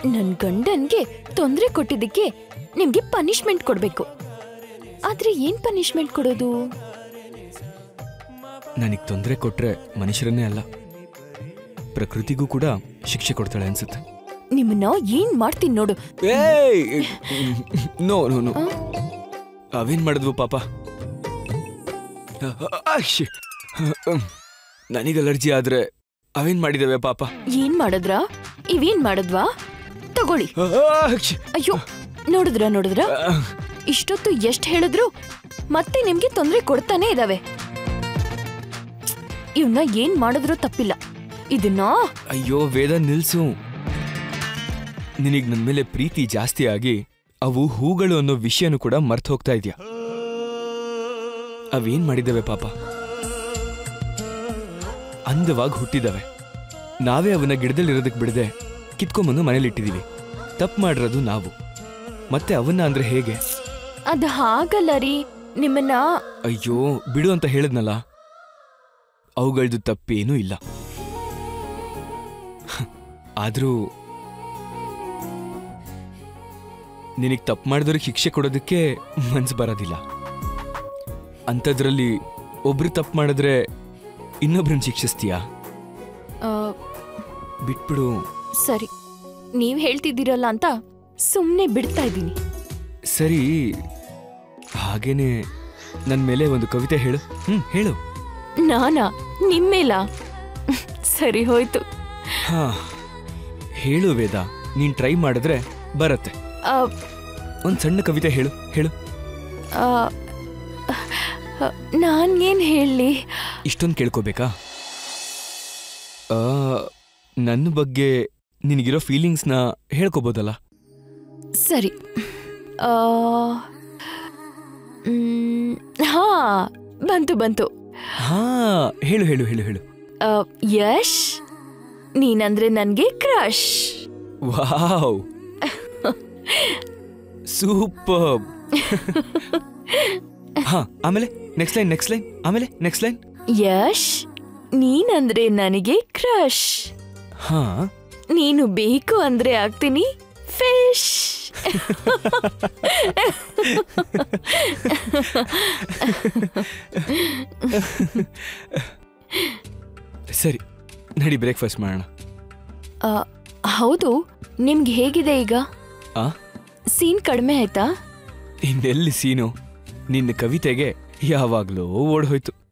ನನ್ ಗಂಡನ್ಗೆ ತೊಂದ್ರೆ ಕೊಟ್ಟಿದ್ದಕ್ಕೆ ನಿಮ್ಗೆ ಪನಿಷ್ಮೆಂಟ್ ಕೊಡ್ಬೇಕು ಆದ್ರೆ ಏನ್ ಪನಿಷ್ಮೆಂಟ್ ಕೊಡೋದು ನನಗೆ ತೊಂದರೆ ಕೊಟ್ರೆ ಮನುಷ್ಯರನ್ನೇ ಅಲ್ಲ ಪ್ರಕೃತಿಗೂ ಕೂಡ ಶಿಕ್ಷೆ ಕೊಡ್ತಾಳೆ ಅನ್ಸುತ್ತೆ ನಿಮ್ಮನ್ನ ಏನ್ ಮಾಡ್ತೀನಿ ನೋಡು ಏಯ್ ನೋ ನೋ ನೋ ಅವೇನ್ ಮಾಡಿದ್ವು ಪಾಪ ಆಶ್. ನನಗ್ ಅಲರ್ಜಿ ಆದ್ರೆ ಅವೇನ್ ಮಾಡಿದವೆ ಪಾಪ ಏನ್ ಮಾಡದ್ರ ಇವೇನ್ ಮಾಡದ್ವಾ ತಗೊಳ್ಳಿ ಆಶ್. ಅಯ್ಯೋ ನೋಡಿದ್ರ ನೋಡಿದ್ರ ಇಷ್ಟೊತ್ತು ಎಷ್ಟ್ ಹೇಳಿದ್ರು ಮತ್ತೆ ನಿಮ್ಗೆ ತೊಂದ್ರೆ ಕೊಡ್ತಾನೆ ಇದಾವೆ ಇವನ್ನ ಏನ್ ಮಾಡಿದ್ರು ತಪ್ಪಿಲ್ಲ ಇದನ್ನ ಅಯ್ಯೋ ವೇದ ನಿಲ್ಸು ನಿನಗ್ ನನ್ ಮೇಲೆ ಪ್ರೀತಿ ಜಾಸ್ತಿ ಆಗಿ ಅವು ಹೂಗಳು ಅನ್ನೋ ವಿಷಯನೂ ಕೂಡ ಮರ್ತು ಹೋಗ್ತಾ ಇದ್ಯಾ ಅವೇನ್ ಮಾಡಿದವೆ ಪಾಪ ಅಂದವಾಗಿ ಹುಟ್ಟಿದವೆ ನಾವೇ ಅವನ ಗಿಡದಲ್ಲಿರೋದಕ್ ಬಿಡದೆ ಕಿತ್ಕೊಂಬಂದು ಮನೇಲಿಟ್ಟಿದೀವಿ ತಪ್ಪು ಮಾಡಿರೋದು ನಾವು ಮತ್ತೆ ಅವನ್ನ ಅಂದ್ರೆ ಹೇಗೆ ಅದ್ ಹಾಗಲ್ಲ ರೀ ನಿಮ್ಮನ್ನ ಅಯ್ಯೋ ಬಿಡು ಅಂತ ಹೇಳಿದ್ನಲ್ಲ ಅವುಗಳದ್ದು ತಪ್ಪೇನೂ ಇಲ್ಲ ಆದ್ರೂ ನಿನಗ್ ತಪ್ಪು ಮಾಡಿದವ್ರಿಗೆ ಶಿಕ್ಷೆ ಕೊಡೋದಕ್ಕೆ ಮನ್ಸು ಬರೋದಿಲ್ಲ ಅಂಥದ್ರಲ್ಲಿ ಒಬ್ರು ತಪ್ಪು ಮಾಡಿದ್ರೆ ಇನ್ನೊಬ್ರನ್ನ ಶಿಕ್ಷಿಸ್ತೀಯಾ ಆ, ಬಿಟ್ಬಿಡು ಸರಿ ನೀವ್ ಹೇಳ್ತಿದ್ದೀರಲ್ಲ ಅಂತ ಸುಮ್ನೆ ಬಿಡ್ತಾ ಇದ್ದೀನಿ ಸರಿ ಹಾಗೇನೆ ನನ್ನ ಮೇಲೆ ಒಂದು ಕವಿತೆ ಹೇಳು ಹ್ಮ್ ಹೇಳು ನಾನಾ ನಿಮ್ಮೇಲ ಸರಿ ಹೋಯ್ತು ಹಾ ಹೇಳು ವೇದ ನೀನ್ ಟ್ರೈ ಮಾಡಿದ್ರೆ ಬರತ್ತೆ ಆ, ಒಂದ್ ಸಣ್ಣ ಕವಿತೆ ಹೇಳು ಹೇಳು ಆ, ನಾನ್ ಏನ್ ಹೇಳಿ ಇಷ್ಟೊಂದು ಕೇಳ್ಕೋಬೇಕಾ ಆ, ನನ್ನ ಬಗ್ಗೆ ನಿನಗಿರೋ ಫೀಲಿಂಗ್ಸ್ನ ಹೇಳ್ಕೊಬೋದಲ್ಲ ಸರಿ ಆ, ಮ್, ಹಾ ಬಂತು ಬಂತು ಹಾ ಹೇಳು ಹೇಳು ಹೇಳು ಹೇಳು ಆ, ಯಶ್ ನೀನಂದ್ರೆ ನನ್ಗೆ ಕ್ರಶ್ ವಾವ್ ಸೂಪರ್ ಹಾ ಆಮೇಲೆ ನೆಕ್ಸ್ಟ್ ಲೈನ್ ನೆಕ್ಸ್ಟ್ ಲೈನ್ ಆಮೇಲೆ ನೆಕ್ಸ್ಟ್ ಲೈನ್ ಯಶ್ ನೀನಂದ್ರೆ ನನಗೆ ಕ್ರಶ್ ಹಾ ನೀನು ಬೇಕು ಅಂದ್ರೆ ಆಗ್ತೀನಿ ಫಿಶ್ ಸರಿ ನಡಿ ಬ್ರೇಕ್ಫಾಸ್ಟ್ ಮಾಡೋಣ ಆ, ಹೌದು ನಿಮ್ಗೆ ಹೇಗಿದೆ ಈಗ ಆ ಸೀನ್ ಕಡಿಮೆ ಆಯ್ತಾ ಇನ್ನೆಲ್ಲಿ ಸೀನು ನಿನ್ನ ಕವಿತೆಗೆ ಯಾವಾಗ್ಲೂ ಓಡ್ ಹೋಯ್ತು